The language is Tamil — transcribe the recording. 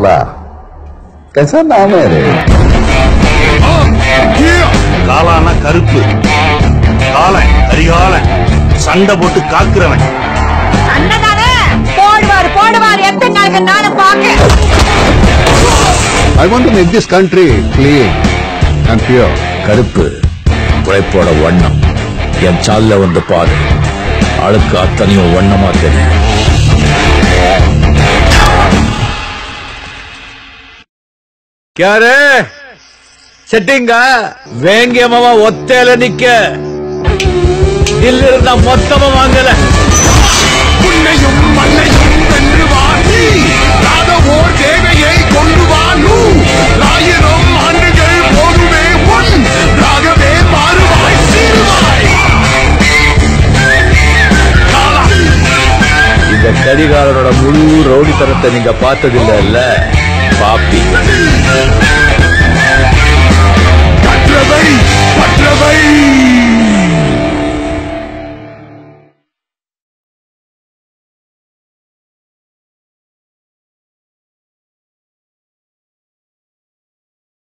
काला कैसा नाम है रे காலானா கருப்பு காலன் கரிகாலன் சண்டை போட்டு காக்குறவன் அண்ணதானே போடுவார் போடுவார் எத்தனை நாளுக்கு நானும் பாக்க I want to make this country clean and pure. கருப்பு உழைப்போட வண்ணம் என் சால்ல வந்து பாரு அழுக்கு அத்தனையும் வண்ணமா தெரியும் ಕ್ಯಾರೆ செட்டிங்க வேங்கிய மாமா ஒத்தையில நிக்க இல்லிருந்த மொத்தமா வாங்கல உன்னையும் மண்ணையும் வென்று வாங்கி ராத ஓர் தேவையை கொண்டு வானு ஆயிரம் ஆண்டுகள் போதுமே உன் ராகவே மாறுவாய் சீருவாய் காலா இந்த கரிகாலனோட முழு ரவுடித்தனத்தை நீங்க பார்த்ததில்ல இல்ல பாப்பி